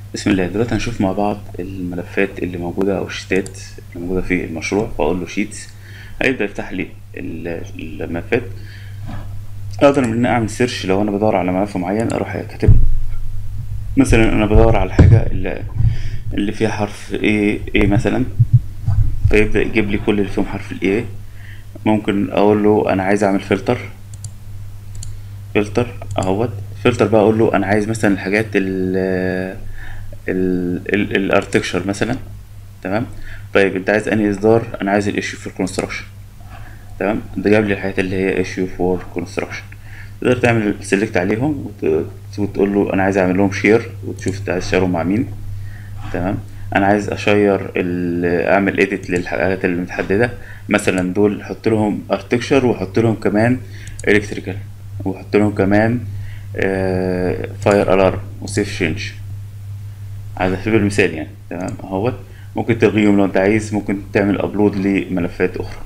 بسم الله دلوقتي هنشوف مع بعض الملفات اللي موجودة أو الشيتات اللي موجودة في المشروع فأقول له شيتس هيبدأ يفتح لي ال- الملفات أقدر من هنا أعمل سيرش لو أنا بدور على ملف معين أروح كاتب مثلا أنا بدور على الحاجة اللي, اللي فيها حرف A A مثلا فيبدأ يجيب لي كل اللي فيهم حرف ال A ممكن أقول له أنا عايز أعمل فلتر فلتر اهوت فلتر بقى اقول له انا عايز مثلا الحاجات ال ال الارتكشر مثلا تمام طيب انت عايز انهي اصدار انا عايز الايشيو فور كونستراكشن تمام ده جاب لي الحاجات اللي هي ايشيو فور كونستراكشن تقدر تعمل سيلكت عليهم وت- وتقول له انا عايز اعمل لهم شير وتشوف انت عايز تشيرهم مع مين تمام انا عايز اشير ال- اعمل اديت للحاجات اللي متحدده مثلا دول احط لهم ارتكشر واحط لهم كمان الكتريكال واحط لهم كمان فاير الارم وسيف شينج على سبيل المثال يعني تمام اهوت ممكن تلغيهم لو انت عايز ممكن تعمل ابلود لملفات اخرى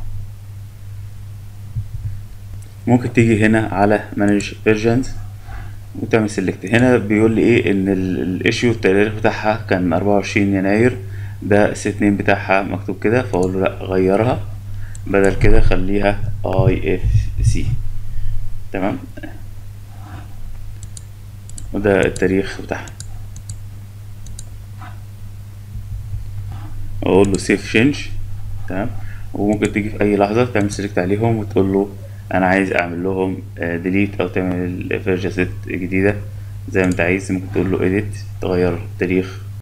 ممكن تيجي هنا على مانج فيرجنز وتعمل سيلكت هنا بيقول لي ايه ان الايشيو التاريخ بتاعها كان 24 يناير ده السي اتنين بتاعها مكتوب كده فاقول له لا غيرها بدل كده خليها اي اف سي تمام وده التاريخ بتاعها اقول له سيف شينج تمام وممكن تيجي في اي لحظه تعمل سيلكت عليهم وتقول له انا عايز اعمل لهم ديليت او تعمل فيرجن ست جديده زي ما انت عايز ممكن تقول له edit تغير التاريخ